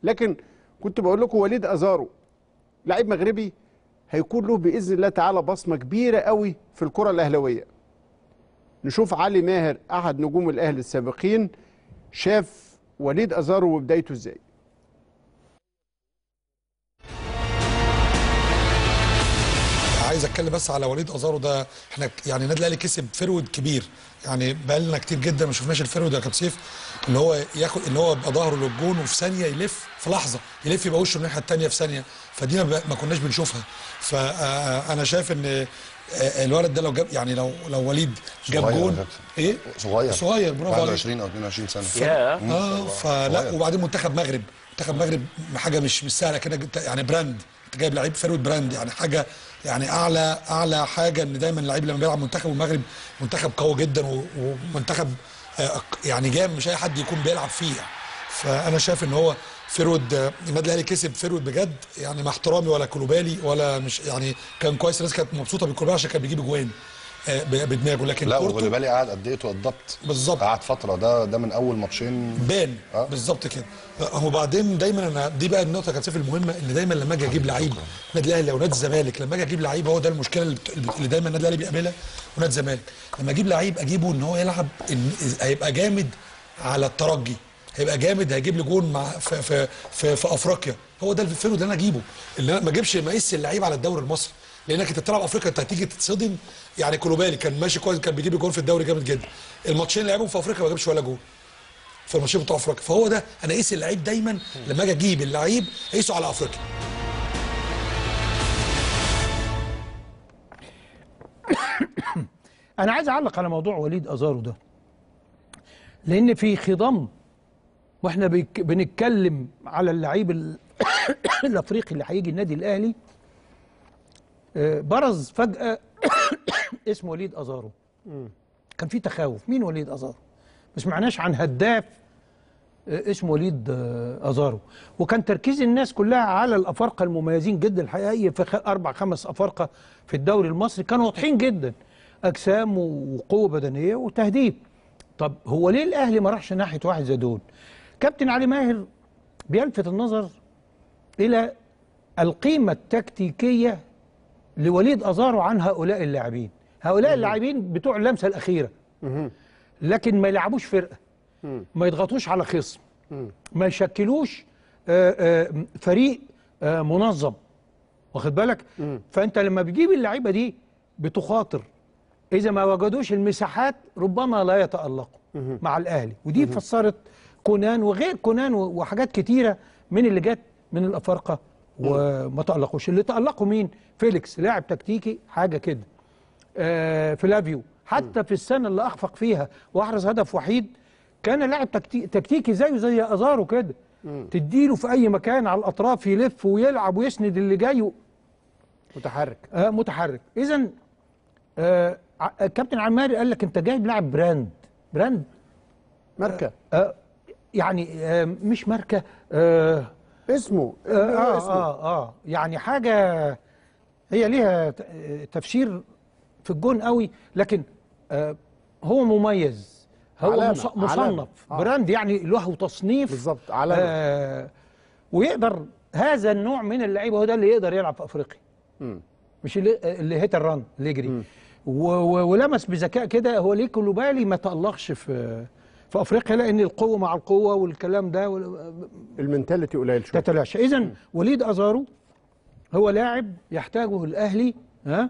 لكن كنت بقول لكم وليد ازارو لعيب مغربي هيكون له باذن الله تعالى بصمه كبيره قوي في الكره الاهلاويه نشوف علي ماهر احد نجوم الاهلي السابقين شاف وليد ازارو وبدايته ازاي عايز اتكلم بس على وليد ازارو ده احنا يعني النادي الاهلي كسب فرود كبير يعني بقالنا كتير جدا ما شفناش الفرود يا كابتن سيف اللي هو ياخد اللي هو يبقى ظهره للجون وفي ثانيه يلف في لحظه يلف يبقى وشه الناحيه الثانيه في ثانيه فدي ما, ما كناش بنشوفها فانا شايف ان آه، الولد ده لو جاب يعني لو لو وليد جاب صغير يا جون كابتن. ايه صغير صغير برافو عليك 21 او 22 سنه يا مم. اه فلا صغير. وبعدين منتخب مغرب منتخب مغرب حاجه مش مش سهله كده جبت- يعني براند انت جايب لعيب فرود براند يعني حاجه يعني اعلى اعلى حاجه ان دايما اللعيب لما بيلعب منتخب المغرب منتخب قوي جدا و- ومنتخب آه، يعني جام مش اي حد يكون بيلعب فيه يعني. فانا شايف ان هو فرود آه، النادي الاهلي كسب فرود بجد يعني مع احترامي ولا كولوبالي ولا مش يعني كان كويس الناس كانت مبسوطه بالكولوبالي عشان كان بيجيب اجوان آه، ب- بدماغه لكن لا كورته وغلبالي قعد قد ايه اتضبط بالظبط. قعد فتره ده ده من اول ماتشين بان آه. بالظبط كده هو بعدين دايما انا دي بقى النقطه كانت سيف المهمه ان دايما لما اجي اجيب لعيب نادي الاهلي او نادي الزمالك لما اجي اجيب لعيب هو ده المشكله اللي بت- اللي دايما النادي الاهلي بيقابلها ونادي الزمالك لما اجيب لعيب اجيبه ان هو يلعب إن هيبقى جامد على الترجي هيبقى جامد هيجيب لي جون مع في في في, في افريقيا هو ده الفيرو اللي انا اجيبه اللي انا ما اجيبش مقيس اللعيب على الدوري المصري لانك انت بتلعب افريقيا انت هتيجي تتصدم يعني كولوبالي كان ماشي كويس كان بيجيب جون في الدوري جامد جدا الماتشين اللي لعبهم في افريقيا ما جابش ولا جون في الماتشين بتوع افريقيا فهو ده انا قيس اللعيب دايما لما اجي اجيب اللعيب اقيسه على افريقيا انا عايز اعلق على موضوع وليد ازارو ده لان في خضم واحنا بيك- بنتكلم على اللعيب ال- الافريقي اللي هيجي النادي الاهلي آه، برز فجاه اسمه وليد ازارو كان في تخوف مين وليد ازارو ما سمعناش عن هداف آه، اسمه وليد آه، ازارو وكان تركيز الناس كلها على الافارقه المميزين جدا الحقيقه في خ- اربع خمس افارقه في الدوري المصري كانوا واضحين جدا اجسام وقوه بدنيه وتهديد طب هو ليه الاهلي ما راحش ناحيه واحد زي دول كابتن علي ماهر بيلفت النظر الى القيمه التكتيكيه لوليد ازارو عن هؤلاء اللاعبين هؤلاء اللاعبين بتوع اللمسه الاخيره لكن ما يلعبوش فرقه ما يضغطوش على خصم ما يشكلوش آه، آه، فريق آه، منظم واخد بالك فانت لما بتجيب اللعيبه دي بتخاطر اذا ما وجدوش المساحات ربما لا يتالقوا مع الاهلي ودي فسرت كونان وغير كونان و- وحاجات كتيره من اللي جت من الافارقه وما تالقوش اللي تالقوا مين فيليكس لاعب تكتيكي حاجه كده آه فلافيو حتى في السنه اللي اخفق فيها واحرز هدف وحيد كان لاعب تكتي- تكتيكي زيه زي ازارو كده تديله في اي مكان على الاطراف يلف ويلعب ويسند اللي جاي متحرك آه متحرك اذا آه ع- كابتن عماري قال لك انت جايب لاعب براند براند ماركه آه يعني آه مش ماركه آه اسمه آه, آه, آه, اه يعني حاجه هي ليها ت- آه، تفسير في الجون قوي لكن آه هو مميز هو علامة، مص- علامة. مصنف آه. براند يعني له تصنيف بالظبط، علامة. آه ويقدر هذا النوع من اللعيبه هو ده اللي يقدر يلعب في افريقيا مش اللي, اللي هيت الران اللي يجري و- و- ولمس بذكاء كده هو ليه كلوبالي ما تألقش في في افريقيا لان القوه مع القوه والكلام ده وال- المنتاليتي قليل شويه تتلاشى اذا وليد ازارو هو لاعب يحتاجه الاهلي ها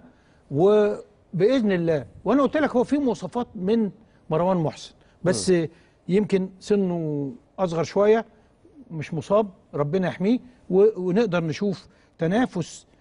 وباذن الله وانا قلت لك هو في مواصفات من مروان محسن بس يمكن سنه اصغر شويه مش مصاب ربنا يحميه و- ونقدر نشوف تنافس